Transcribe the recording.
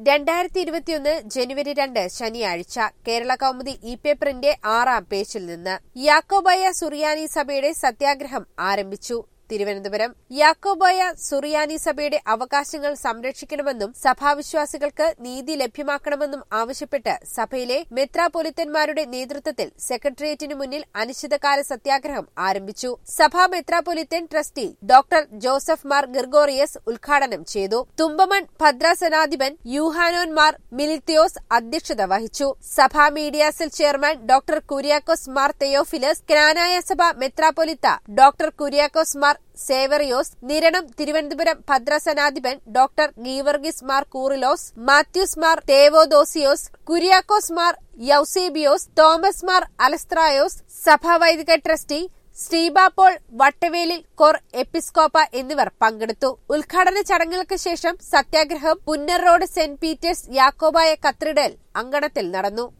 രണ്ടായിരത്തി ഇരുപത്തിയൊന്ന് ജനുവരി രണ്ട് ശനിയാഴ്ച കേരള കൗമുദി ഇ പേപ്പറിന്റെ ആറാം പേജിൽ നിന്ന് യാക്കോബായ സുറിയാനി സഭയുടെ സത്യാഗ്രഹം ആരംഭിച്ചു തിരുവനന്തപുരം യാക്കോബായ സുറിയാനി സഭയുടെ അവകാശങ്ങൾ സംരക്ഷിക്കണമെന്നും സഭാവിശ്വാസികൾക്ക് നീതി ലഭ്യമാക്കണമെന്നും ആവശ്യപ്പെട്ട് സഭയിലെ മെത്രാപൊലിത്തന്മാരുടെ നേതൃത്വത്തിൽ സെക്രട്ടേറിയറ്റിനു മുന്നിൽ അനിശ്ചിതകാല സത്യാഗ്രഹം ആരംഭിച്ചു സഭാ metropolitan trustee doctor Joseph Mar Gregorios ഉദ്ഘാടനം ചെയ്തു തുമ്പമൺ ഭദ്രാസനാധിപൻ യൂഹാനോൻ മാർ മിലിത്തിയോസ് അധ്യക്ഷത വഹിച്ചു സഭാ media cell chairman doctor Kuriakose Mar Theophilus Knanaya സഭ മെത്രാപൊലിത്ത ഡോക്ടർ കുര്യാക്കോസ് മാർ സേവറിയോസ് നിരണം തിരുവനന്തപുരം ഭദ്രസനാധിപൻ ഡോക്ടർ ഗീവർഗിസ് മാർ കൂറിലോസ് മാത്യൂസ് മാർ തേവോദോസിയോസ് കുര്യാക്കോസ് മാർ യൌസേബിയോസ് തോമസ് മാർ അലസ്ത്രായോസ് സഭാവൈദിക ട്രസ്റ്റി ശ്രീബാപ്പോൾ വട്ടവേലിൽ കോർ എപ്പിസ്കോപ്പ എന്നിവർ പങ്കെടുത്തു ഉദ്ഘാടന ചടങ്ങുകൾക്ക് ശേഷം സത്യാഗ്രഹം Punnar road saint Peter's Yakobaya cathedral അങ്കണത്തിൽ നടന്നു